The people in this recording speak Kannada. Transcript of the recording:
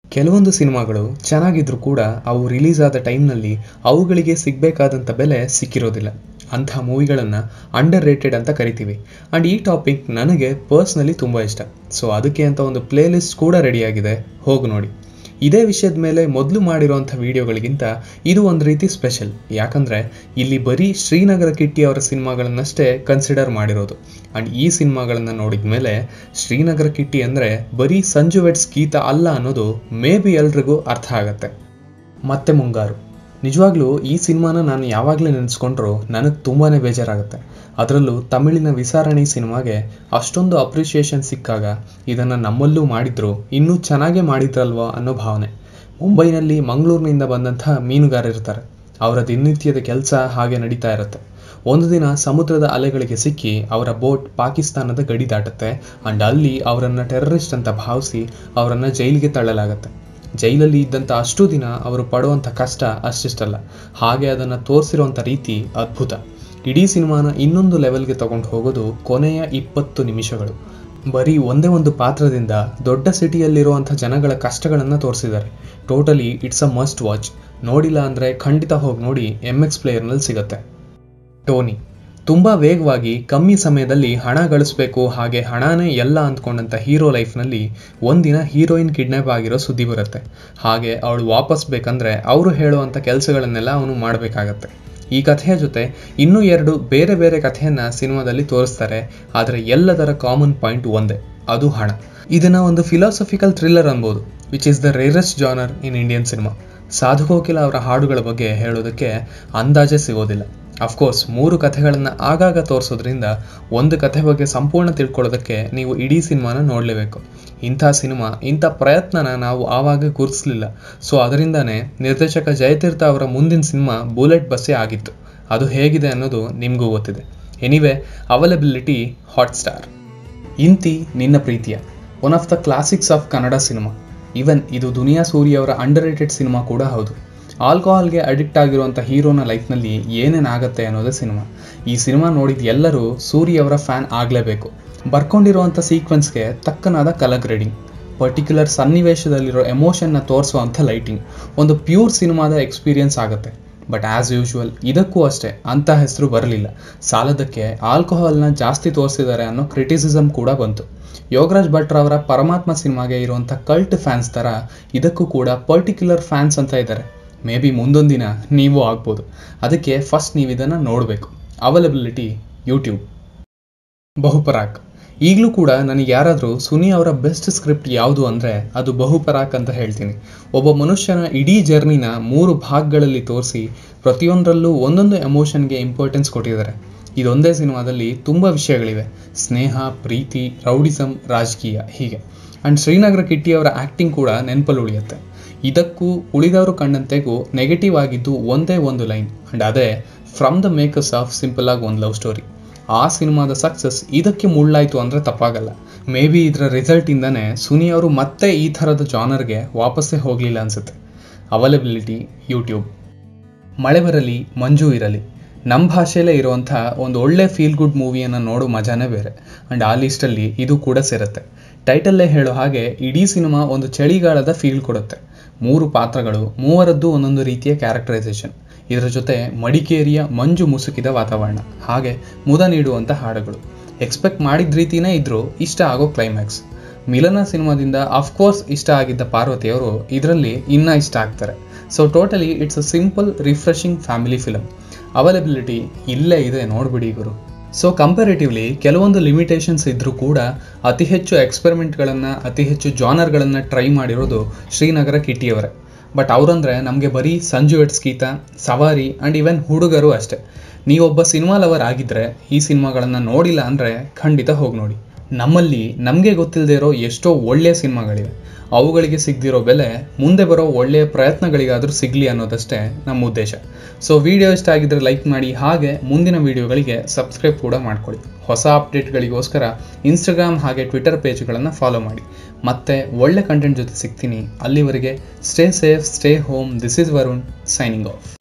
ಕೆಲವೊಂದು ಸಿನಿಮಾಗಳು ಚೆನ್ನಾಗಿದ್ರೂ ಕೂಡ ಅವು ರಿಲೀಸ್ ಆದ ಟೈಮ್ನಲ್ಲಿ ಅವುಗಳಿಗೆ ಸಿಗಬೇಕಾದಂಥ ಬೆಲೆ ಸಿಕ್ಕಿರೋದಿಲ್ಲ ಅಂಥ ಮೂವಿಗಳನ್ನು ಅಂಡರ್ ರೇಟೆಡ್ ಅಂತ ಕರಿತೀವಿ ಆ್ಯಂಡ್ ಈ ಟಾಪಿಕ್ ನನಗೆ ಪರ್ಸ್ನಲಿ ತುಂಬ ಇಷ್ಟ ಸೊ ಅದಕ್ಕೆ ಅಂತ ಒಂದು ಪ್ಲೇ ಲಿಸ್ಟ್ ಕೂಡ ರೆಡಿಯಾಗಿದೆ ಹೋಗಿ ನೋಡಿ ಇದೇ ವಿಷಯದ ಮೇಲೆ ಮೊದಲು ಮಾಡಿರೋಂಥ ವಿಡಿಯೋಗಳಿಗಿಂತ ಇದು ಒಂದು ರೀತಿ ಸ್ಪೆಷಲ್ ಯಾಕಂದರೆ ಇಲ್ಲಿ ಬರೀ ಶ್ರೀನಗರ ಕಿಟ್ಟಿ ಅವರ ಸಿನಿಮಾಗಳನ್ನಷ್ಟೇ ಕನ್ಸಿಡರ್ ಮಾಡಿರೋದು ಆ್ಯಂಡ್ ಈ ಸಿನಿಮಾಗಳನ್ನು ನೋಡಿದ ಮೇಲೆ ಶ್ರೀನಗರ ಕಿಟ್ಟಿ ಅಂದರೆ ಬರೀ ಸಂಜು ವೆಟ್ಸ್ ಗೀತ ಅಲ್ಲ ಅನ್ನೋದು ಮೇ ಬಿ ಎಲ್ರಿಗೂ ಅರ್ಥ ಆಗತ್ತೆ ಮತ್ತೆ ಮುಂಗಾರು ನಿಜವಾಗ್ಲೂ ಈ ಸಿನಿಮಾನ ನಾನು ಯಾವಾಗಲೇ ನೆನೆಸ್ಕೊಂಡ್ರೂ ನನಗೆ ತುಂಬಾ ಬೇಜಾರಾಗುತ್ತೆ ಅದರಲ್ಲೂ ತಮಿಳಿನ ವಿಸಾರಣೆ ಸಿನಿಮಾಗೆ ಅಷ್ಟೊಂದು ಅಪ್ರಿಷಿಯೇಷನ್ ಸಿಕ್ಕಾಗ ಇದನ್ನು ನಮ್ಮಲ್ಲೂ ಮಾಡಿದ್ರು ಇನ್ನೂ ಚೆನ್ನಾಗೇ ಮಾಡಿದ್ರಲ್ವಾ ಅನ್ನೋ ಭಾವನೆ ಮುಂಬೈನಲ್ಲಿ ಮಂಗಳೂರಿನಿಂದ ಬಂದಂಥ ಮೀನುಗಾರರಿರ್ತಾರೆ ಅವರ ದಿನನಿತ್ಯದ ಕೆಲಸ ಹಾಗೆ ನಡೀತಾ ಇರುತ್ತೆ ಒಂದು ದಿನ ಸಮುದ್ರದ ಅಲೆಗಳಿಗೆ ಸಿಕ್ಕಿ ಅವರ ಬೋಟ್ ಪಾಕಿಸ್ತಾನದ ಗಡಿ ದಾಟುತ್ತೆ ಅಂಡ್ ಅಲ್ಲಿ ಅವರನ್ನು ಟೆರರಿಸ್ಟ್ ಅಂತ ಭಾವಿಸಿ ಅವರನ್ನು ಜೈಲಿಗೆ ತಳ್ಳಲಾಗತ್ತೆ ಜೈಲಲ್ಲಿ ಇದ್ದಂಥ ಅಷ್ಟು ದಿನ ಅವರು ಪಡುವಂಥ ಕಷ್ಟ ಅಷ್ಟಿಷ್ಟಲ್ಲ ಹಾಗೆ ಅದನ್ನು ತೋರಿಸಿರುವಂಥ ರೀತಿ ಅದ್ಭುತ ಇಡೀ ಸಿನಿಮಾನ ಇನ್ನೊಂದು ಲೆವೆಲ್ಗೆ ತಗೊಂಡು ಹೋಗೋದು ಕೊನೆಯ ಇಪ್ಪತ್ತು ನಿಮಿಷಗಳು ಬರೀ ಒಂದೇ ಒಂದು ಪಾತ್ರದಿಂದ ದೊಡ್ಡ ಸಿಟಿಯಲ್ಲಿರುವಂಥ ಜನಗಳ ಕಷ್ಟಗಳನ್ನು ತೋರಿಸಿದ್ದಾರೆ totally it's a must watch ನೋಡಿಲ್ಲ ಅಂದರೆ ಖಂಡಿತ ಹೋಗಿ ನೋಡಿ ಎಮ್ ಎಕ್ಸ್ ಪ್ಲೇಯರ್ನಲ್ಲಿ ಸಿಗುತ್ತೆ ಟೋನಿ ತುಂಬ ವೇಗವಾಗಿ ಕಮ್ಮಿ ಸಮಯದಲ್ಲಿ ಹಣ ಗಳಿಸ್ಬೇಕು ಹಾಗೆ ಹಣನೇ ಎಲ್ಲ ಅಂದ್ಕೊಂಡಂಥ ಹೀರೋ ಲೈಫ್ನಲ್ಲಿ ಒಂದಿನ ಹೀರೋಯಿನ್ ಕಿಡ್ನಾಪ್ ಆಗಿರೋ ಸುದ್ದಿ ಬರುತ್ತೆ ಹಾಗೆ ಅವಳು ವಾಪಸ್ ಬೇಕಂದ್ರೆ ಅವರು ಹೇಳುವಂಥ ಕೆಲಸಗಳನ್ನೆಲ್ಲ ಅವನು ಮಾಡಬೇಕಾಗತ್ತೆ ಈ ಕಥೆಯ ಜೊತೆ ಇನ್ನೂ ಎರಡು ಬೇರೆ ಬೇರೆ ಕಥೆಯನ್ನು ಸಿನಿಮಾದಲ್ಲಿ ತೋರಿಸ್ತಾರೆ ಆದರೆ ಎಲ್ಲದರ ಕಾಮನ್ ಪಾಯಿಂಟ್ ಒಂದೇ ಅದು ಹಣ ಇದನ್ನು ಒಂದು ಫಿಲಾಸಫಿಕಲ್ ಥ್ರಿಲ್ಲರ್ ಅನ್ಬೋದು which is the rarest genre in Indian cinema Sadhu Kokila ಅವರ ಹಾಡುಗಳ ಬಗ್ಗೆ ಹೇಳೋದಕ್ಕೆ ಅಂದಾಜೆ ಸಿಗೋದಿಲ್ಲ ಅಫ್ಕೋರ್ಸ್ ಮೂರು ಕಥೆಗಳನ್ನು ಆಗಾಗ ತೋರಿಸೋದ್ರಿಂದ ಒಂದು ಕಥೆ ಬಗ್ಗೆ ಸಂಪೂರ್ಣ ತಿಳ್ಕೊಳ್ಳೋದಕ್ಕೆ ನೀವು ಇಡೀ ಸಿನಿಮಾನ ನೋಡಲೇಬೇಕು ಇಂಥ ಸಿನಿಮಾ ಇಂಥ ಪ್ರಯತ್ನನ ನಾವು ಆವಾಗ ಗುರುತಿಸಲಿಲ್ಲ ಸೊ ಅದರಿಂದನೇ ನಿರ್ದೇಶಕ ಜಯತೀರ್ಥ ಅವರ ಮುಂದಿನ ಸಿನಿಮಾ ಬುಲೆಟ್ ಬಸ್ಸೇ ಆಗಿತ್ತು ಅದು ಹೇಗಿದೆ ಅನ್ನೋದು ನಿಮಗೂ ಗೊತ್ತಿದೆ anyway availability Hotstar Inthi Ninna Preethiya one of the classics of Kannada cinema even ಇದು ದುನಿಯಾ ಸೂರಿ ಅವರ ಅಂಡರ್ ರೇಟೆಡ್ ಸಿನಿಮಾ ಕೂಡ ಹೌದು ಆಲ್ಕೋಹಾಲ್ಗೆ ಅಡಿಕ್ಟ್ ಆಗಿರುವಂಥ ಹೀರೋನ ಲೈಫ್ನಲ್ಲಿ ಏನೇನಾಗತ್ತೆ ಅನ್ನೋದೇ ಸಿನಿಮಾ ಈ ಸಿನಿಮಾ ನೋಡಿದ ಎಲ್ಲರೂ ಸೂರಿ ಅವರ ಫ್ಯಾನ್ ಆಗಲೇಬೇಕು ಬರ್ಕೊಂಡಿರುವಂಥ ಸೀಕ್ವೆನ್ಸ್ಗೆ ತಕ್ಕನಾದ ಕಲರ್ ಗ್ರೇಡಿಂಗ್ ಪರ್ಟಿಕ್ಯುಲರ್ ಸನ್ನಿವೇಶದಲ್ಲಿರೋ ಎಮೋಷನ್ನ ತೋರಿಸುವಂಥ ಲೈಟಿಂಗ್ ಒಂದು ಪ್ಯೂರ್ ಸಿನಿಮಾದ ಎಕ್ಸ್ಪೀರಿಯನ್ಸ್ ಆಗುತ್ತೆ ಬಟ್ ಆ್ಯಸ್ ಯೂಶುವಲ್ ಇದಕ್ಕೂ ಅಷ್ಟೇ ಅಂಥ ಹೆಸರು ಬರಲಿಲ್ಲ ಸಾಲದಕ್ಕೆ ಆಲ್ಕೋಹಾಲ್ನ ಜಾಸ್ತಿ ತೋರಿಸಿದ್ದಾರೆ ಅನ್ನೋ ಕ್ರಿಟಿಸಿಸಮ್ ಕೂಡ ಬಂತು ಯೋಗರಾಜ್ ಭಟ್ರವರ ಪರಮಾತ್ಮ ಸಿನಿಮಾಗೆ ಇರುವಂಥ ಕಲ್ಟ್ ಫ್ಯಾನ್ಸ್ ಥರ ಇದಕ್ಕೂ ಕೂಡ ಪರ್ಟಿಕ್ಯುಲರ್ ಫ್ಯಾನ್ಸ್ ಅಂತ ಇದ್ದಾರೆ ಮೇ ಬಿ ಮುಂದೊಂದು ದಿನ ನೀವು ಆಗ್ಬೋದು ಅದಕ್ಕೆ ಫಸ್ಟ್ ನೀವು ಇದನ್ನು ನೋಡಬೇಕು ಅವೈಲಬಿಲಿಟಿ ಯೂಟ್ಯೂಬ್ ಬಹುಪರಾಕ್ ಈಗಲೂ ಕೂಡ ನನಗೆ ಯಾರಾದರೂ ಸುನಿ ಅವರ ಬೆಸ್ಟ್ ಸ್ಕ್ರಿಪ್ಟ್ ಯಾವುದು ಅಂದರೆ ಅದು ಬಹುಪರಾಕ್ ಅಂತ ಹೇಳ್ತೀನಿ ಒಬ್ಬ ಮನುಷ್ಯನ ಇಡೀ ಜರ್ನಿನ ಮೂರು ಭಾಗಗಳಲ್ಲಿ ತೋರಿಸಿ ಪ್ರತಿಯೊಂದರಲ್ಲೂ ಒಂದೊಂದು ಎಮೋಷನ್ಗೆ ಇಂಪಾರ್ಟೆನ್ಸ್ ಕೊಟ್ಟಿದ್ದಾರೆ ಇದೊಂದೇ ಸಿನಿಮಾದಲ್ಲಿ ತುಂಬ ವಿಷಯಗಳಿವೆ ಸ್ನೇಹ ಪ್ರೀತಿ ರೌಡಿಸಮ್ ರಾಜಕೀಯ ಹೀಗೆ ಆ್ಯಂಡ್ ಶ್ರೀನಗರ ಕಿಟ್ಟಿ ಅವರ ಆ್ಯಕ್ಟಿಂಗ್ ಕೂಡ ನೆನಪಲ್ಲಿ ಉಳಿಯುತ್ತೆ ಇದಕ್ಕೂ ಉಳಿದವರು ಕಂಡಂತೆಗೂ ನೆಗೆಟಿವ್ ಆಗಿದ್ದು ಒಂದೇ ಒಂದು ಲೈನ್ ಆ್ಯಂಡ್ ಅದೇ from the makers of simple Agi Ondu love story ಆ ಸಿನಿಮಾದ ಸಕ್ಸಸ್ ಇದಕ್ಕೆ ಮುಳ್ಳಾಯಿತು ಅಂದರೆ ತಪ್ಪಾಗಲ್ಲ ಮೇ ಬಿ ಇದರ ರಿಸಲ್ಟಿಂದನೇ ಸುನಿ ಅವರು ಮತ್ತೆ ಈ ಥರದ ಜಾನರ್ಗೆ ವಾಪಸ್ಸೇ ಹೋಗಲಿಲ್ಲ ಅನಿಸುತ್ತೆ ಅವೈಲಬಿಲಿಟಿ ಯೂಟ್ಯೂಬ್ ಮಳೆ ಬರಲಿ ಮಂಜು ಇರಲಿ ನಮ್ಮ ಭಾಷೆಯಲ್ಲೇ ಇರುವಂಥ ಒಂದು ಒಳ್ಳೆ ಫೀಲ್ ಗುಡ್ ಮೂವಿಯನ್ನು ನೋಡೋ ಮಜಾನೇ ಬೇರೆ ಆ್ಯಂಡ್ ಆ ಲಿಸ್ಟಲ್ಲಿ ಇದು ಕೂಡ ಸೇರುತ್ತೆ ಟೈಟಲ್ಲೇ ಹೇಳೋ ಹಾಗೆ ಇಡೀ ಸಿನಿಮಾ ಒಂದು ಚಳಿಗಾಲದ ಫೀಲ್ ಕೊಡುತ್ತೆ ಮೂರು ಪಾತ್ರಗಳು ಮೂವರದ್ದು ಒಂದೊಂದು ರೀತಿಯ ಕ್ಯಾರೆಕ್ಟರೈಸೇಷನ್ ಇದರ ಜೊತೆ ಮಡಿಕೇರಿಯ ಮಂಜು ಮುಸುಕಿದ ವಾತಾವರಣ ಹಾಗೆ ಮುದ ನೀಡುವಂಥ ಹಾಡುಗಳು ಎಕ್ಸ್ಪೆಕ್ಟ್ ಮಾಡಿದ ರೀತಿಯೇ ಇದ್ದರೂ ಇಷ್ಟ ಆಗೋ ಕ್ಲೈಮ್ಯಾಕ್ಸ್ ಮಿಲನ ಸಿನಿಮಾದಿಂದ ಅಫ್ಕೋರ್ಸ್ ಇಷ್ಟ ಆಗಿದ್ದ ಪಾರ್ವತಿಯವರು ಇದರಲ್ಲಿ ಇನ್ನೂ ಇಷ್ಟ ಆಗ್ತಾರೆ so totally it's a simple refreshing family film availability ಇಲ್ಲೇ ಇದೆ ನೋಡ್ಬಿಡಿ ಗುರು ಸೊ ಕಂಪ್ಯಾರಿಟಿವ್ಲಿ ಕೆಲವೊಂದು ಲಿಮಿಟೇಷನ್ಸ್ ಇದ್ದರೂ ಕೂಡ ಅತಿ ಹೆಚ್ಚು ಎಕ್ಸ್ಪೆರಿಮೆಂಟ್ಗಳನ್ನು ಅತಿ ಹೆಚ್ಚು ಜಾನರ್ಗಳನ್ನು ಟ್ರೈ ಮಾಡಿರೋದು ಶ್ರೀನಗರ ಕಿಟ್ಟಿಯವರೇ ಬಟ್ ಅವರಂದರೆ ನಮಗೆ ಬರೀ ಸಂಜು ಎಟ್ಸ್ ಗೀತ ಸವಾರಿ ಆ್ಯಂಡ್ ಈವನ್ ಹುಡುಗರು ಅಷ್ಟೇ ನೀವೊಬ್ಬ ಸಿನಿಮಾ ಲವರ್ ಆಗಿದ್ದರೆ ಈ ಸಿನಿಮಾಗಳನ್ನು ನೋಡಿಲ್ಲ ಅಂದರೆ ಖಂಡಿತ ಹೋಗಿ ನೋಡಿ ನಮ್ಮಲ್ಲಿ ನಮಗೆ ಗೊತ್ತಿಲ್ಲದೆ ಇರೋ ಎಷ್ಟೋ ಒಳ್ಳೆಯ ಸಿನಿಮಾಗಳಿವೆ ಅವುಗಳಿಗೆ ಸಿಗದಿರೋ ಬೆಲೆ ಮುಂದೆ ಬರೋ ಒಳ್ಳೆಯ ಪ್ರಯತ್ನಗಳಿಗಾದರೂ ಸಿಗಲಿ ಅನ್ನೋದಷ್ಟೇ ನಮ್ಮ ಉದ್ದೇಶ ಸೊ ವಿಡಿಯೋ ಇಷ್ಟ ಆಗಿದ್ದರೆ ಲೈಕ್ ಮಾಡಿ ಹಾಗೆ ಮುಂದಿನ ವಿಡಿಯೋಗಳಿಗೆ ಸಬ್ಸ್ಕ್ರೈಬ್ ಕೂಡ ಮಾಡ್ಕೊಳ್ಳಿ ಹೊಸ ಅಪ್ಡೇಟ್ಗಳಿಗೋಸ್ಕರ ಇನ್ಸ್ಟಾಗ್ರಾಮ್ ಹಾಗೆ ಟ್ವಿಟರ್ ಪೇಜ್ಗಳನ್ನು ಫಾಲೋ ಮಾಡಿ ಮತ್ತೆ ಒಳ್ಳೆ ಕಂಟೆಂಟ್ ಜೊತೆ ಸಿಗ್ತೀನಿ ಅಲ್ಲಿವರೆಗೆ stay safe stay home this is Varun signing of